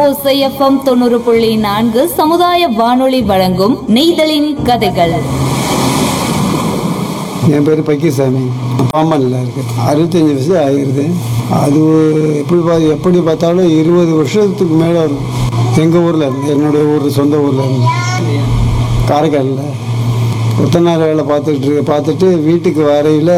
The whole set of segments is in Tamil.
ஓசை எஃப்எம் தொண்ணூறு புள்ளி நான்கு சமுதாய வானொலி வழங்கும் நெய்தலின் கதைகள் என் பேர் பக்கீர்சாமி பாம்பனில் இருக்கு அறுபத்தஞ்சி வருஷம் ஆகிருது அது எப்படி பா எப்படி பார்த்தாலும் இருபது வருஷத்துக்கு மேலே இருக்கும் எங்கள் ஊரில் இருந்து என்னுடைய ஊர் சொந்த ஊரில் இருந்து காரைக்காலில் கொத்தனார் வேலை பார்த்துட்டு இரு- பார்த்துட்டு வீட்டுக்கு வரையில்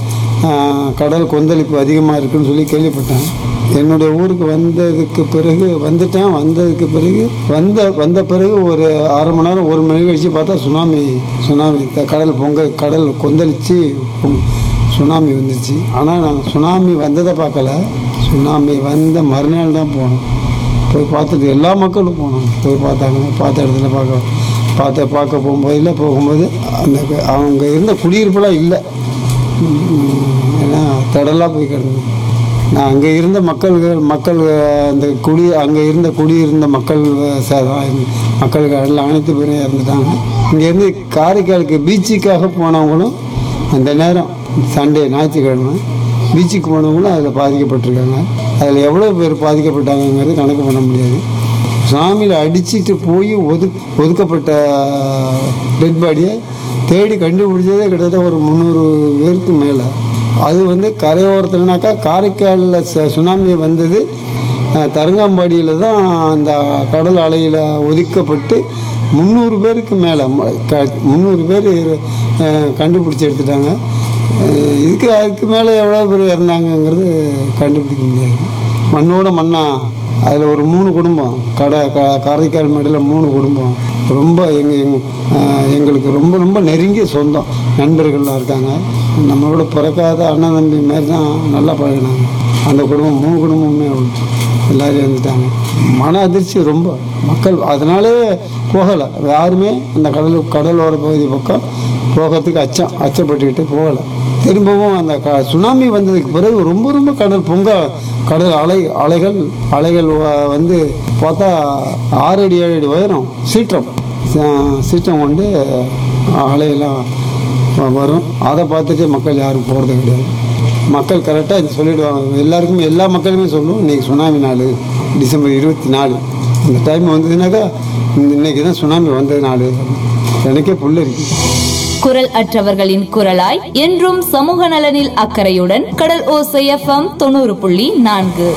கடல் கொந்தளிப்பு அதிகமாக இருக்குன்னு சொல்லி கேள்விப்பட்டேன் என்னுடைய ஊருக்கு வந்ததுக்கு பிறகு வந்துட்டேன் வந்ததுக்கு பிறகு வந்த வந்த பிறகு ஒரு அரை மணி நேரம் ஒரு மணி கழிச்சு பார்த்தா சுனாமி சுனாமி த- கடல் பொங்க கடல் கொந்தளிச்சு பொங்- சுனாமி வந்துச்சு ஆனால் நான் சுனாமி வந்ததை பார்க்கல சுனாமி வந்த மறுநாள் தான் போனோம் போய் பார்த்துட்டு எல்லா மக்களும் போனோம் போய் பார்த்தாங்க பார்த்த இடத்துல பார்க்க பார்த்த பார்க்க போகும்போதில் போகும்போது அந்த க- அவங்க இருந்த குடியிருப்புலாம் இல்லை ஏன்னா தடலாக போய் கிடந்தது நான் அங்கே இருந்த மக்கள்கள் மக்கள் அஹ், அந்த குடி அங்கே இருந்த குடியிருந்த மக்கள் அஹ், சேதம் மக்களுக்கு எல்லாம் அனைத்து பேரும் இறந்துட்டாங்க இங்கேருந்து காரைக்காலுக்கு பீச்சுக்காக போனவங்களும் அந்த நேரம் சண்டே ஞாயிற்றுக்கிழமை பீச்சுக்கு போனவங்களும் அதில் பாதிக்கப்பட்டிருக்காங்க அதில் எவ்வளோ பேர் பாதிக்கப்பட்டாங்கங்கிறது கணக்கு பண்ண முடியாது சாமியில் அடிச்சிட்டு போய் ஒது ஒதுக்கப்பட்ட டெட் பாடியை தேடி கண்டுபிடிச்சதே கிட்டத்தட்ட ஒரு முந்நூறு பேருக்கு மேலே அது வந்து கரையோரத்துலனாக்கா காரைக்காலில் ச- சுனாமி வந்தது அஹ், தரங்கம்பாடியில் தான் அந்த கடல் அலையில் ஒதுக்கப்பட்டு முந்நூறு பேருக்கு மேலே முந்நூறு பேர் அஹ், கண்டுபிடிச்சி எடுத்துட்டாங்க அஹ், இதுக்கு அதுக்கு மேலே எவ்வளோ பேர் இறந்தாங்கங்கிறது கண்டுபிடிக்க முடியாது மண்ணோட மண்ணா அதில் ஒரு மூணு குடும்பம் கடை க காரைக்கால் மேடையில் மூணு குடும்பம் ரொம்ப எங்கள் எங் ஆஹ் எங்களுக்கு ரொம்ப ரொம்ப நெருங்கிய சொந்தம் நண்பர்கள்லாம் இருக்காங்க நம்மளோட பிறக்காத அண்ணன் தம்பி மாதிரி தான் நல்லா பழகினாங்க அந்த குடும்பம் மூணு குடும்பமுமே எல்லாரும் இருந்துட்டாங்க மன அதிர்ச்சி ரொம்ப மக்கள் அதனாலே போகலை யாருமே அந்த கடல் கடலோர பகுதி பக்கம் போகிறதுக்கு அச்சம் அச்சப்பட்டுக்கிட்டு போகலை திரும்பவும் அந்த க சுனாமி வந்ததுக்கு பிறகு ரொம்ப ரொம்ப கடல் பொங்க கடல் அலை அலைகள் அலைகள் வ- வந்து பார்த்தா ஆறு அடி ஏழு அடி உயரம் சீற்றம் ச- சீற்றம் கொண்டு அலையெல்லாம் வ- வரும் அதை பார்த்துட்டு மக்கள் யாரும் போகிறது கிடையாது மக்கள் கரெக்டாக இது சொல்லிடுவாங்க எல்லாருக்குமே எல்லா மக்களுமே சொல்லுவோம் இன்னைக்கு சுனாமி நாள் டிசம்பர் இருபத்தி நாலு இந்த டைம் வந்ததுனாக்கா இந்த இன்னைக்கு தான் சுனாமி வந்தது நாள் எனக்கே புல் இருக்குது குரல் அற்றவர்களின் குரலாய் என்றும் சமூக நலனில் அக்கறையுடன் கடல் ஓசை எஃப்எம் தொண்ணூறு புள்ளி நான்கு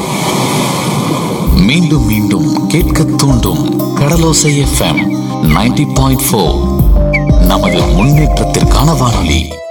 மீண்டும் மீண்டும் கேட்க தூண்டும் Kadalosai FM ninety point four நமது முன்னேற்றத்திற்கான வானொலி